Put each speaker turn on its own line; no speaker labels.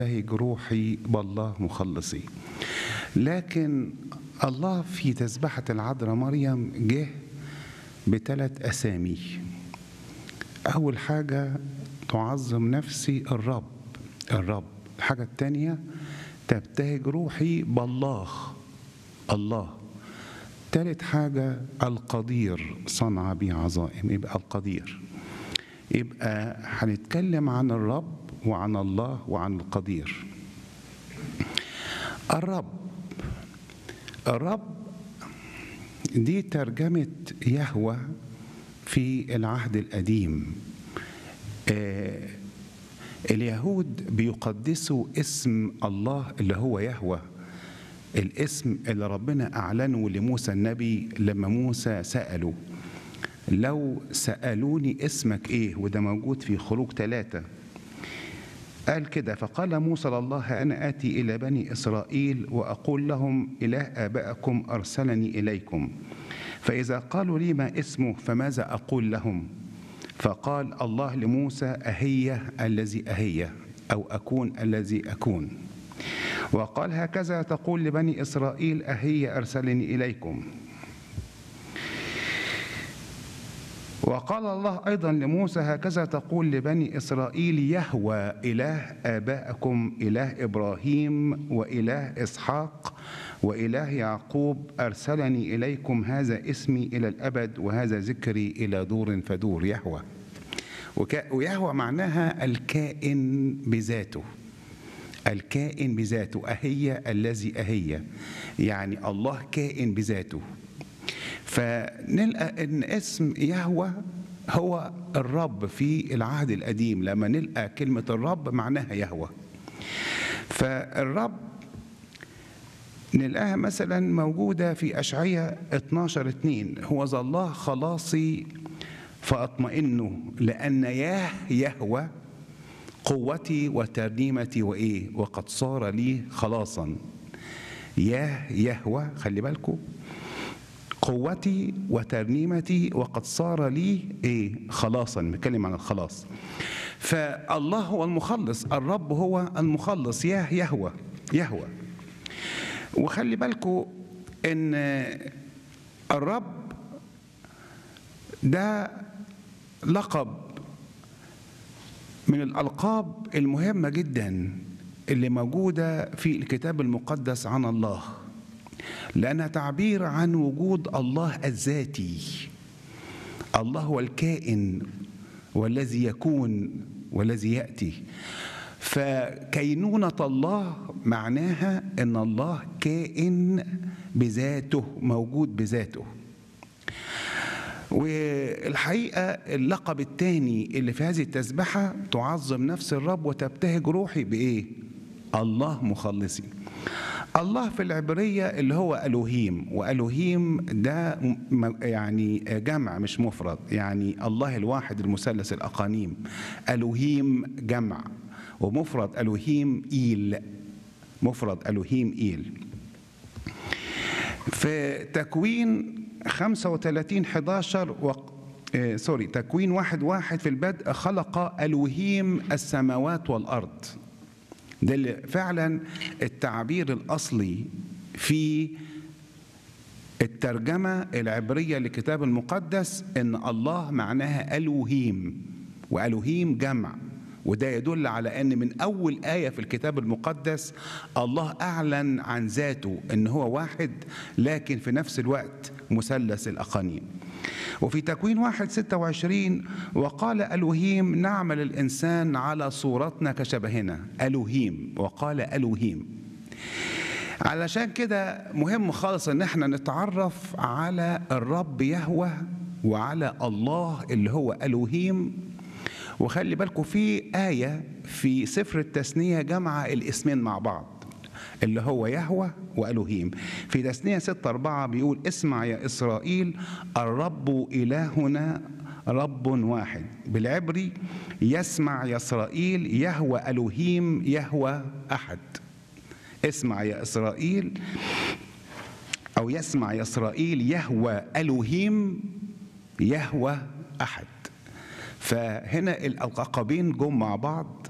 أبتهج روحي بالله مخلصي لكن الله في تسبحة العذراء مريم جه بثلاث أسامي أول حاجة تعظم نفسي الرب الرب الحاجة التانية تبتهج روحي بالله الله تالت حاجة القدير صنع بي عظائم يبقى القدير يبقى هنتكلم عن الرب وعن الله وعن القدير الرب الرب دي ترجمة يهوى في العهد القديم آه اليهود بيقدسوا اسم الله اللي هو يهوى الاسم اللي ربنا أعلنه لموسى النبي لما موسى سأله لو سألوني اسمك إيه وده موجود في خروج ثلاثة قال كده فقال موسى لله أنا آتي إلى بني إسرائيل وأقول لهم إله آبائكم أرسلني إليكم فإذا قالوا لي ما اسمه فماذا أقول لهم فقال الله لموسى أهي الذي أهي أو أكون الذي أكون وقال هكذا تقول لبني إسرائيل أهي أرسلني إليكم وقال الله أيضا لموسى هكذا تقول لبني إسرائيل يهوى إله آبائكم إله إبراهيم وإله إسحاق وإله يعقوب أرسلني إليكم هذا اسمي إلى الأبد وهذا ذكري إلى دور فدور يهوى ويهوى معناها الكائن بذاته الكائن بذاته أهي الذي أهي يعني الله كائن بذاته فنلقى ان اسم يهوى هو الرب في العهد القديم لما نلقى كلمة الرب معناها يهوى فالرب نلقاها مثلا موجودة في أشعية 12 2 هو ذا الله خلاصي فأطمئن لأن ياه يهوى قوتي وترنيمتي وإيه وقد صار لي خلاصا ياه يهوى خلي بالكم قوتي وترنيمتي وقد صار لي ايه خلاصا نتكلم عن الخلاص فالله هو المخلص الرب هو المخلص ياه يهوى يهوى وخلي بالكم ان الرب ده لقب من الالقاب المهمه جدا اللي موجوده في الكتاب المقدس عن الله لأنها تعبير عن وجود الله الذاتي الله هو الكائن والذي يكون والذي يأتي فكينونة الله معناها أن الله كائن بذاته موجود بذاته والحقيقة اللقب الثاني اللي في هذه التسبحة تعظم نفس الرب وتبتهج روحي بإيه؟ الله مخلصي الله في العبرية اللي هو ألوهيم وألوهيم ده يعني جمع مش مفرد يعني الله الواحد المثلث الأقانيم ألوهيم جمع ومفرد ألوهيم إيل مفرد ألوهيم إيل في تكوين 35 11 و... آه سوري تكوين واحد واحد في البدء خلق ألوهيم السماوات والأرض ده اللي فعلا التعبير الاصلي في الترجمه العبريه للكتاب المقدس ان الله معناها الوهيم والوهيم جمع وده يدل على ان من اول ايه في الكتاب المقدس الله اعلن عن ذاته ان هو واحد لكن في نفس الوقت مثلث الاقانيم وفي تكوين واحد ستة وعشرين وقال ألوهيم نعمل الإنسان على صورتنا كشبهنا ألوهيم وقال ألوهيم علشان كده مهم خالص ان احنا نتعرف على الرب يهوه وعلى الله اللي هو ألوهيم وخلي بالكم في آية في سفر التثنية جمع الاسمين مع بعض اللي هو يهوى وألوهيم في تثنية ستة أربعة بيقول اسمع يا إسرائيل الرب إلهنا رب واحد بالعبري يسمع يا إسرائيل يهوى ألوهيم يهوى أحد اسمع يا إسرائيل أو يسمع يا إسرائيل يهوى ألوهيم يهوى أحد فهنا الألقابين جم مع بعض